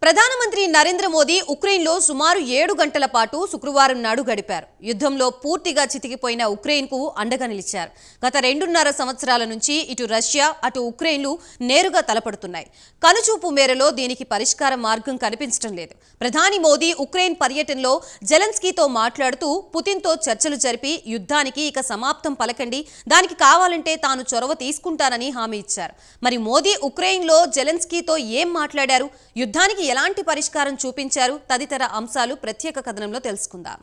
ప్రధానమంత్రి నరేంద్ర మోదీ ఉక్రెయిన్లో సుమారు ఏడు గంటల పాటు శుక్రవారం నాడు గడిపారు యుద్ధంలో పూర్తిగా చితికిపోయిన ఉక్రెయిన్కు అండగా నిలిచారు గత రెండున్నర సంవత్సరాల నుంచి ఇటు రష్యా అటు ఉక్రెయిన్లు నేరుగా తలపడుతున్నాయి కనుచూపు మేరలో దీనికి పరిష్కార మార్గం కనిపించడం లేదు ప్రధాని మోదీ ఉక్రెయిన్ పర్యటనలో జెలెన్స్కీతో మాట్లాడుతూ పుతిన్తో చర్చలు జరిపి యుద్ధానికి ఇక సమాప్తం పలకండి దానికి కావాలంటే తాను చొరవ తీసుకుంటానని హామీ ఇచ్చారు మరి మోదీ ఉక్రెయిన్లో జెలెన్స్కీతో ఏం మాట్లాడారు యుద్ధానికి ఎలాంటి పరిష్కారం చూపించారు తదితర అంశాలు ప్రత్యేక కథనంలో తెలుసుకుందాం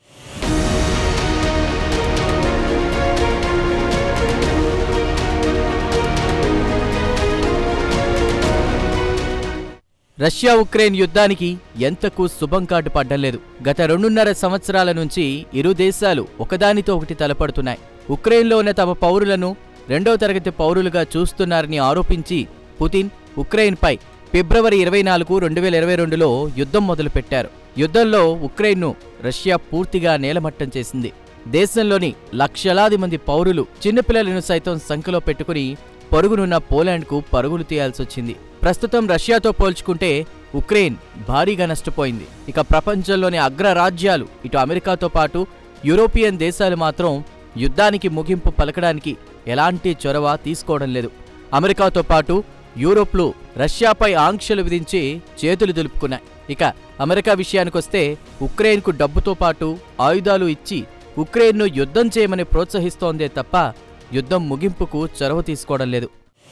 రష్యా ఉక్రెయిన్ యుద్ధానికి ఎంతకు శుభం కార్డు పడ్డం లేదు గత రెండున్నర సంవత్సరాల నుంచి ఇరు దేశాలు ఒకదానితో ఒకటి తలపడుతున్నాయి ఉక్రెయిన్లో ఉన్న తమ పౌరులను రెండో తరగతి పౌరులుగా చూస్తున్నారని ఆరోపించి పుతిన్ ఉక్రెయిన్పై ఫిబ్రవరి ఇరవై నాలుగు రెండు వేల ఇరవై రెండులో యుద్ధం మొదలుపెట్టారు యుద్ధంలో ఉక్రెయిన్ను రష్యా పూర్తిగా నేలమట్టం చేసింది దేశంలోని లక్షలాది మంది పౌరులు చిన్నపిల్లలను సైతం సంఖ్యలో పెట్టుకుని పొరుగునున్న పోలాండ్కు పరుగులు తీయాల్సొచ్చింది ప్రస్తుతం రష్యాతో పోల్చుకుంటే ఉక్రెయిన్ భారీగా నష్టపోయింది ఇక ప్రపంచంలోని అగ్రరాజ్యాలు ఇటు అమెరికాతో పాటు యూరోపియన్ దేశాలు మాత్రం యుద్ధానికి ముగింపు పలకడానికి ఎలాంటి చొరవ తీసుకోవడం లేదు అమెరికాతో పాటు యూరోప్లు రష్యాపై ఆంక్షలు విధించి చేతులు దులుపుకున్నాయి ఇక అమెరికా విషయానికొస్తే ఉక్రెయిన్కు డబ్బుతో పాటు ఆయుధాలు ఇచ్చి ఉక్రెయిన్ను యుద్ధం చేయమని ప్రోత్సహిస్తోందే తప్ప యుద్ధం ముగింపుకు చొరవ తీసుకోవడం లేదు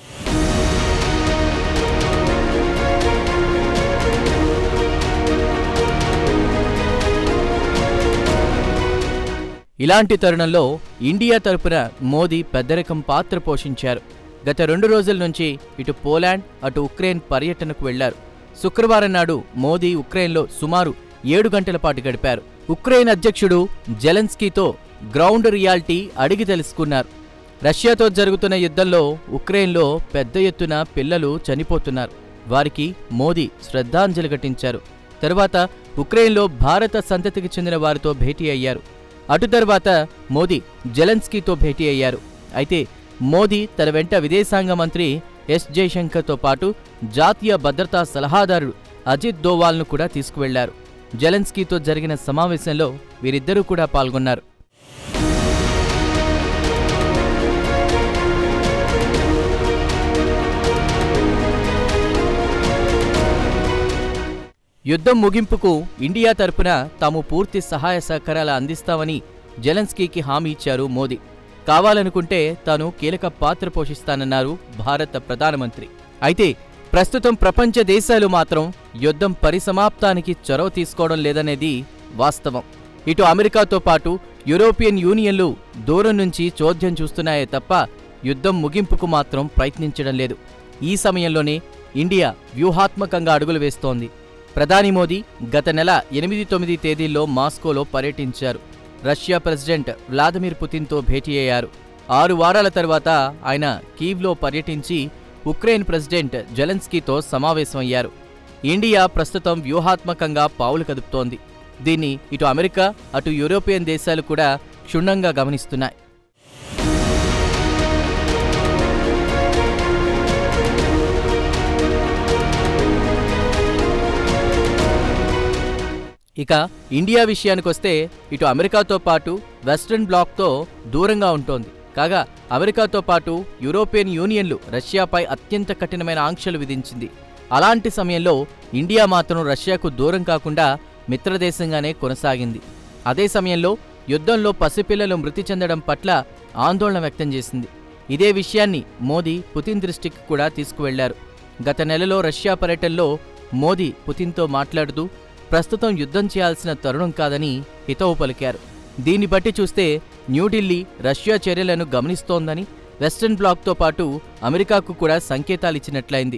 ఇలాంటి తరుణంలో ఇండియా తరపున మోదీ పెద్దరికం పాత్ర పోషించారు గత రెండు రోజుల నుంచి ఇటు పోలాండ్ అటు ఉక్రెయిన్ పర్యటనకు వెళ్లారు శుక్రవారం నాడు మోదీ ఉక్రెయిన్లో సుమారు ఏడు గంటల పాటు గడిపారు ఉక్రెయిన్ అధ్యక్షుడు జెలెన్స్కీతో గ్రౌండ్ రియాలిటీ అడిగి తెలుసుకున్నారు రష్యాతో జరుగుతున్న యుద్ధంలో ఉక్రెయిన్లో పెద్ద ఎత్తున పిల్లలు చనిపోతున్నారు వారికి మోదీ శ్రద్ధాంజలి ఘటించారు తరువాత ఉక్రెయిన్లో భారత సంతతికి చెందిన వారితో భేటీ అయ్యారు అటు తర్వాత మోదీ జెలెన్స్కీతో భేటీ అయ్యారు అయితే మోదీ తన వెంట విదేశాంగ మంత్రి ఎస్ జయశంకర్తో పాటు జాతీయ భద్రతా సలహాదారుడు అజిత్ దోవాల్ను కూడా తీసుకువెళ్లారు జెలెన్స్కీతో జరిగిన సమావేశంలో వీరిద్దరూ కూడా పాల్గొన్నారు యుద్ధం ముగింపుకు ఇండియా తరపున తాము పూర్తి సహాయ సహకారాలు అందిస్తామని జెలెన్స్కీకి హామీ ఇచ్చారు మోదీ కావాలనుకుంటే తాను కీలక పాత్ర పోషిస్తానన్నారు భారత ప్రధానమంత్రి అయితే ప్రస్తుతం ప్రపంచ దేశాలు మాత్రం యుద్ధం పరిసమాప్తానికి చొరవ తీసుకోవడం లేదనేది వాస్తవం ఇటు అమెరికాతో పాటు యూరోపియన్ యూనియన్లు దూరం నుంచి చోద్యం చూస్తున్నాయే తప్ప యుద్ధం ముగింపుకు మాత్రం ప్రయత్నించడం లేదు ఈ సమయంలోనే ఇండియా వ్యూహాత్మకంగా అడుగులు వేస్తోంది ప్రధాని మోదీ గత నెల ఎనిమిది తొమ్మిది తేదీల్లో మాస్కోలో పర్యటించారు రష్యా ప్రెసిడెంట్ వ్లాదిమిర్ పుతిన్తో భేటీ అయ్యారు ఆరు వారాల తర్వాత ఆయన కీవ్లో పర్యటించి ఉక్రెయిన్ ప్రెసిడెంట్ జెలెన్స్కీతో సమావేశమయ్యారు ఇండియా ప్రస్తుతం వ్యూహాత్మకంగా పావులు కదుపుతోంది దీన్ని ఇటు అమెరికా అటు యూరోపియన్ దేశాలు కూడా క్షుణ్ణంగా గమనిస్తున్నాయి ఇక ఇండియా విషయానికొస్తే ఇటు అమెరికాతో పాటు వెస్ట్రన్ బ్లాక్తో దూరంగా ఉంటోంది కాగా అమెరికాతో పాటు యూరోపియన్ యూనియన్లు రష్యాపై అత్యంత కఠినమైన ఆంక్షలు విధించింది అలాంటి సమయంలో ఇండియా మాత్రం రష్యాకు దూరం కాకుండా మిత్రదేశంగానే కొనసాగింది అదే సమయంలో యుద్ధంలో పసిపిల్లలు మృతి చెందడం పట్ల ఆందోళన వ్యక్తం చేసింది ఇదే విషయాన్ని మోదీ పుతిన్ దృష్టికి కూడా తీసుకువెళ్లారు గత నెలలో రష్యా పర్యటనలో మోదీ పుతిన్తో మాట్లాడుతూ ప్రస్తుతం యుద్ధం చేయాల్సిన తరుణం కాదని హితవు పలికారు దీన్ని బట్టి చూస్తే న్యూఢిల్లీ రష్యా చర్యలను గమనిస్తోందని వెస్టర్న్ బ్లాక్తో పాటు అమెరికాకు కూడా సంకేతాలిచ్చినట్లయింది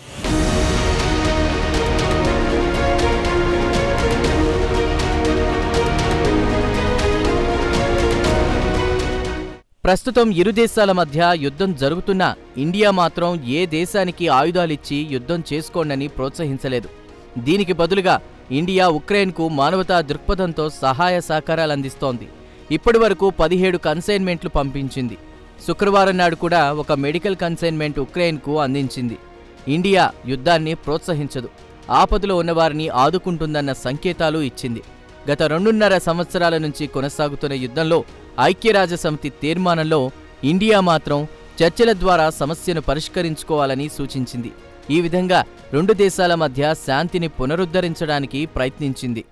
ప్రస్తుతం ఇరు దేశాల మధ్య యుద్ధం జరుగుతున్నా ఇండియా మాత్రం ఏ దేశానికి ఆయుధాలిచ్చి యుద్ధం చేసుకోండని ప్రోత్సహించలేదు దీనికి బదులుగా ఇండియా ఉక్రెయిన్కు మానవతా దృక్పథంతో సహాయ సహకారాలు అందిస్తోంది ఇప్పటి వరకు పదిహేడు కన్సైన్మెంట్లు పంపించింది శుక్రవారం నాడు కూడా ఒక మెడికల్ కన్సైన్మెంట్ ఉక్రెయిన్కు అందించింది ఇండియా యుద్ధాన్ని ప్రోత్సహించదు ఆపదలో ఉన్నవారిని ఆదుకుంటుందన్న సంకేతాలు ఇచ్చింది గత రెండున్నర సంవత్సరాల నుంచి కొనసాగుతున్న యుద్ధంలో ఐక్యరాజ్యసమితి తీర్మానంలో ఇండియా మాత్రం చర్చల ద్వారా సమస్యను పరిష్కరించుకోవాలని సూచించింది ఈ విధంగా రెండు దేశాల మధ్య శాంతిని పునరుద్ధరించడానికి ప్రయత్నించింది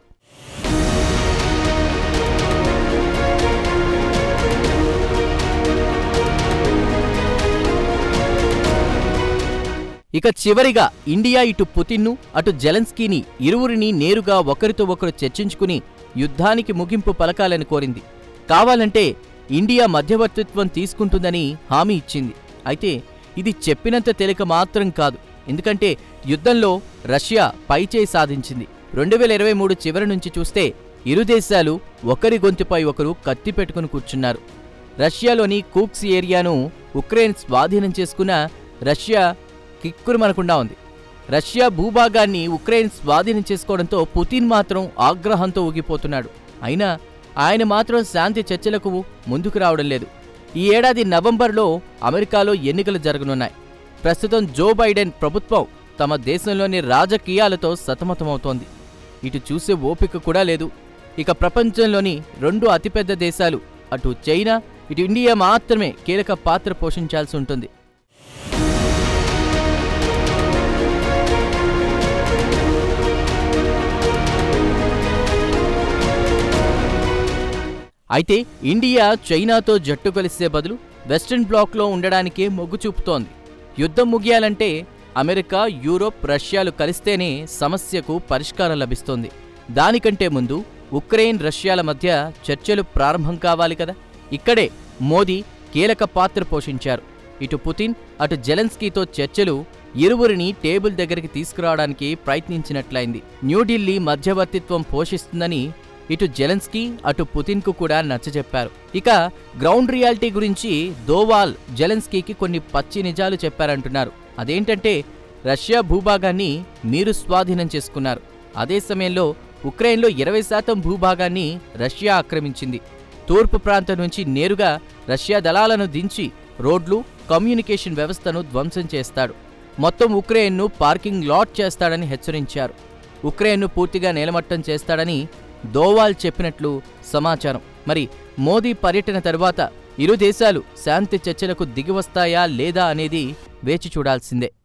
ఇక చివరిగా ఇండియా ఇటు పుతిన్ను అటు జెలెన్స్కీని ఇరువురిని నేరుగా ఒకరితో ఒకరు చర్చించుకుని యుద్ధానికి ముగింపు పలకాలని కోరింది కావాలంటే ఇండియా మధ్యవర్తిత్వం తీసుకుంటుందని హామీ ఇచ్చింది అయితే ఇది చెప్పినంత తేలిక మాత్రం కాదు ఎందుకంటే యుద్ధంలో రష్యా పైచేయి సాధించింది రెండు వేల ఇరవై మూడు చివరి నుంచి చూస్తే ఇరు దేశాలు ఒకరి గొంతుపై ఒకరు కత్తి పెట్టుకుని కూర్చున్నారు రష్యాలోని కూక్స్ ఏరియాను ఉక్రెయిన్ స్వాధీనం చేసుకున్న రష్యా కిక్కురుమనకుండా ఉంది రష్యా భూభాగాన్ని ఉక్రెయిన్ స్వాధీనం చేసుకోవడంతో పుతిన్ మాత్రం ఆగ్రహంతో ఊగిపోతున్నాడు అయినా ఆయన మాత్రం శాంతి చర్చలకు ముందుకు రావడం లేదు ఈ ఏడాది నవంబర్లో అమెరికాలో ఎన్నికలు జరగనున్నాయి ప్రస్తుతం జో బైడెన్ ప్రభుత్వం తమ దేశంలోని రాజకీయాలతో సతమతమవుతోంది ఇటు చూసే ఓపిక కూడా లేదు ఇక ప్రపంచంలోని రెండు అతిపెద్ద దేశాలు అటు చైనా ఇటు ఇండియా మాత్రమే కీలక పాత్ర పోషించాల్సి ఉంటుంది అయితే ఇండియా చైనాతో జట్టు కలిసే బదులు వెస్ట్రన్ బ్లాక్లో ఉండడానికే మొగ్గు చూపుతోంది యుద్ధం ముగియాలంటే అమెరికా యూరోప్ రష్యాలు కలిస్తేనే సమస్యకు పరిష్కారం లభిస్తోంది దానికంటే ముందు ఉక్రెయిన్ రష్యాల మధ్య చర్చలు ప్రారంభం కావాలి కదా ఇక్కడే మోదీ కీలక పాత్ర పోషించారు ఇటు పుతిన్ అటు జెలెన్స్కీతో చర్చలు ఇరువురిని టేబుల్ దగ్గరికి తీసుకురావడానికి ప్రయత్నించినట్లయింది న్యూఢిల్లీ మధ్యవర్తిత్వం పోషిస్తుందని ఇటు జెలెన్స్కీ అటు పుతిన్కు కూడా నచ్చజెప్పారు ఇక గ్రౌండ్ రియాలిటీ గురించి దోవాల్ జెలెన్స్కీకి కొన్ని పచ్చి నిజాలు చెప్పారంటున్నారు అదేంటంటే రష్యా భూభాగాన్ని మీరు స్వాధీనం చేసుకున్నారు అదే సమయంలో ఉక్రెయిన్లో ఇరవై శాతం భూభాగాన్ని రష్యా ఆక్రమించింది తూర్పు ప్రాంతం నుంచి నేరుగా రష్యా దళాలను దించి రోడ్లు కమ్యూనికేషన్ వ్యవస్థను ధ్వంసం చేస్తాడు మొత్తం ఉక్రెయిన్ను పార్కింగ్ లాట్ చేస్తాడని హెచ్చరించారు ఉక్రెయిన్ను పూర్తిగా నేలమట్టం చేస్తాడని దోవాల్ చెప్పినట్లు సమాచారం మరి మోదీ పర్యటన తర్వాత ఇరు దేశాలు శాంతి చర్చలకు దిగివస్తాయా లేదా అనేది వేచి చూడాల్సిందే